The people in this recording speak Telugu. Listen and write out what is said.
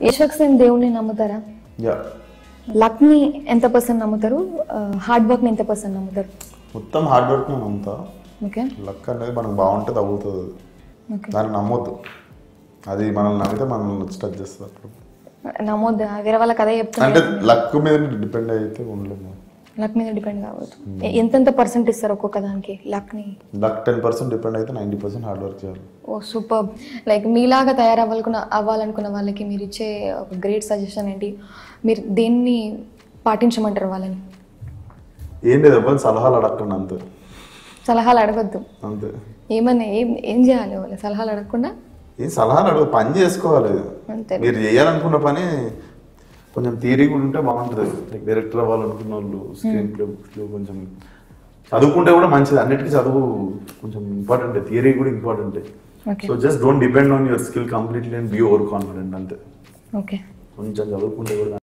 యశక్ సేన్ దేవుణ్ణి నమ్ముతారా యా లక్ ని ఎంత పర్సెంట్ నమ్ముతారు హార్డ్ వర్క్ ని ఎంత పర్సెంట్ నమ్ముతారు మొత్తం హార్డ్ వర్క్ నేను అంతా ఓకే లక్ అనేది మనకు బాగుంటే తగ్గుతుంది అది ఓకే దాన్ని నమ్మొద్దు అది మనల్ని నమ్మితే మనల్ని టచ్ చేస్తుంది అప్పుడు నమ్మొద్దు వేరే వాళ్ళకి అదే అంటే చెప్తున్నారు లక్ మీద డిపెండ్ అయితే ఉండలేము లక్ మీద డిపెండ్ కావద్దు ఎ- ఎంతెంత పర్సెంట్ ఇస్తారు ఒక్కొక్క దానికి లక్ ని లక్ టెన్ పర్సెంట్ డిపెండ్ అయితే నైంటీ పర్సెంట్ హార్డ్ వర్క్ చేయాలి ఓ సూపర్ లైక్ మీలాగా తయారవ్వాలనుకున్న అవ్వాలనుకున్న వాళ్ళకి మీరు ఇచ్చే ఒక గ్రేట్ సజెషన్ ఏంటి మీరు దేన్ని పాటించమంటారు వాళ్ళని ఏం లేదు ఎవరిని సలహాలు అడగకుండా అంతే సలహాలు అడగొద్దు అంతే ఏమన్నా ఏం ఏం చేయాలి వాళ్ళు సలహాలు అడగకుండా ఈ సలహాలు అడగ పని చేసుకోవాలి అంతే మీరు చేయాలనుకున్న పని కొంచెం థియరీ కూడా ఉంటే బాగుంటుంది లైక్ డైరెక్టర్ అవ్వాలనుకున్న వాళ్ళు స్క్రీన్ ప్లే బుక్స్లో కొంచెం చదువుకుంటే కూడా మంచిది అన్నిటికీ చదువు కొంచెం ఇంపార్టెంట్ థియరీ కూడా important okay so just don't depend on your skill completely and be over confident అంతే ఓకే కొంచెం చదువుకుంటే కూడా